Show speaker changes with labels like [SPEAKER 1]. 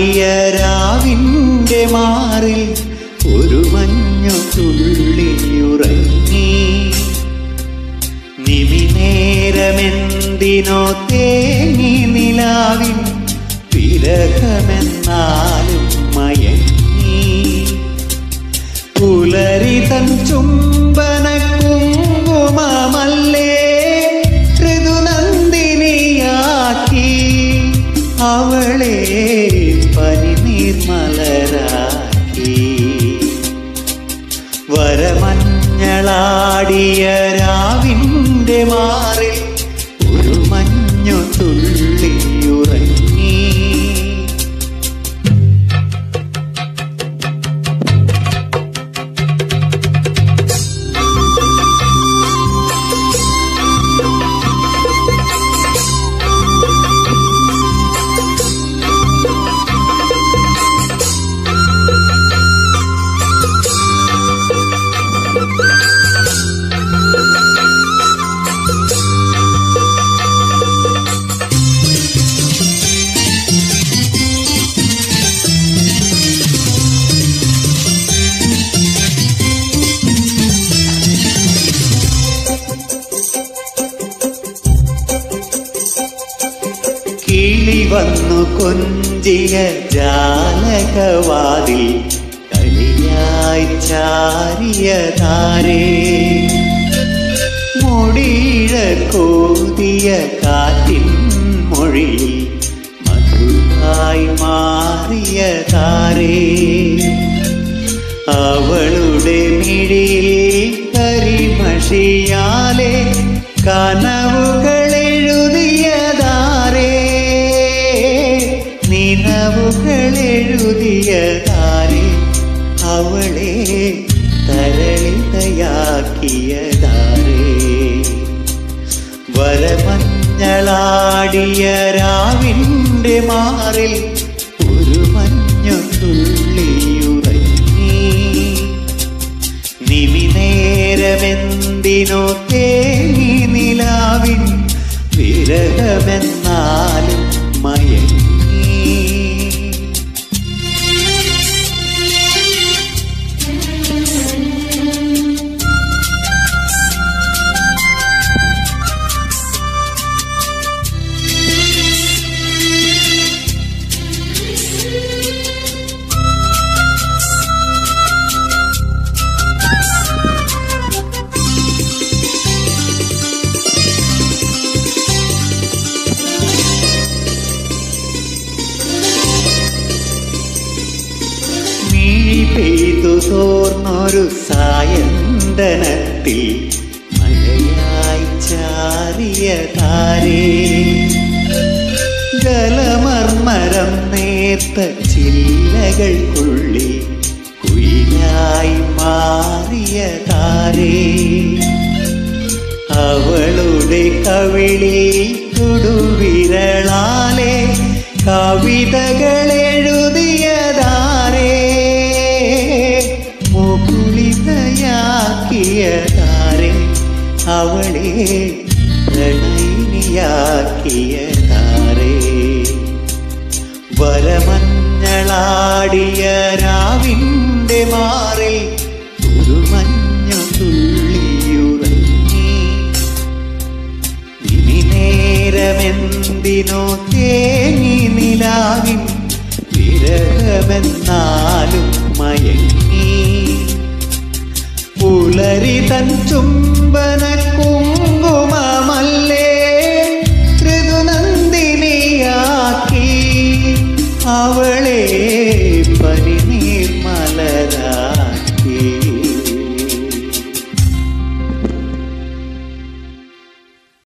[SPEAKER 1] മഞ്ഞളാടിയ രാവിന്റെ മാറിൽ ഒരു മഞ്ഞു തുള്ളിയുറങ്ങി നിമിനേരമെന്തിനോ തേങ്ങി നിലാവിൻ വിരഹമെന്നാലും മയങ്ങി പുലരിതൻ ചുംബന കുങ്കുമമല്ലേ ഋതുനന്ദിനിയാക്കി അവളെ പനിനീർ മലരാക്കി വരമഞ്ഞളാടിയ രാവിന്റെ മാറിൽ ഒരു മഞ്ഞു തുള്ളിയുറങ്ങി കിളി വന്നു കൊഞ്ചിയ ജാലകവാതിൽ കളിയായി ചാരിയ താരേ മൊടിയിഴ കോതിയ കാറ്റിൻ മൊഴിയിൽ മധുവായി മാറിയ താരേ അവളുടെ മിഴിയിൽ കരിമഷിയാലെ കനവുകൾ എഴുതിയതാരേ നിലവുകൾ എഴുതിയതാരേ അവളെ തരളിതയാക്കിയതാരേ വരമഞ്ഞളാടിയ രാവിന്റെ മാറിൽ ഒരു മഞ്ഞു തുള്ളിയുറങ്ങി നിമിനേരമെന്തിനോ തേങ്ങി നിലാവിൻ വിരഹമെന്നാലും മയങ്ങി മിഴി പെയ്തു തോർന്നൊരു സായന്തനത്തിൽ മഴയായി ചാറിയ താരേ ജലമർമരം നേർത്ത ചില്ലകൾക്കുള്ളിൽ കുയിലായി മാറിയ താരേ അവളുടെ കവിളിൽ തൊടുവിരളാലെ കവിതകൾ എഴുതിയതാരേ മുകുളിതയാക്കിയതാരേ അവളെ പ്രണയിനിയാക്കിയതാരേ വരമഞ്ഞളാടിയ രാവിന്റെ മാറിൽ ഒരു മഞ്ഞു തുള്ളിയുറങ്ങി ഇനി നേരമെന്തിനോ തേങ്ങി നിലാവിൻ വിരഹമെന്നാലും മയങ്ങി പുലരി തൻ ചുംബന കുങ്കുമമല്ല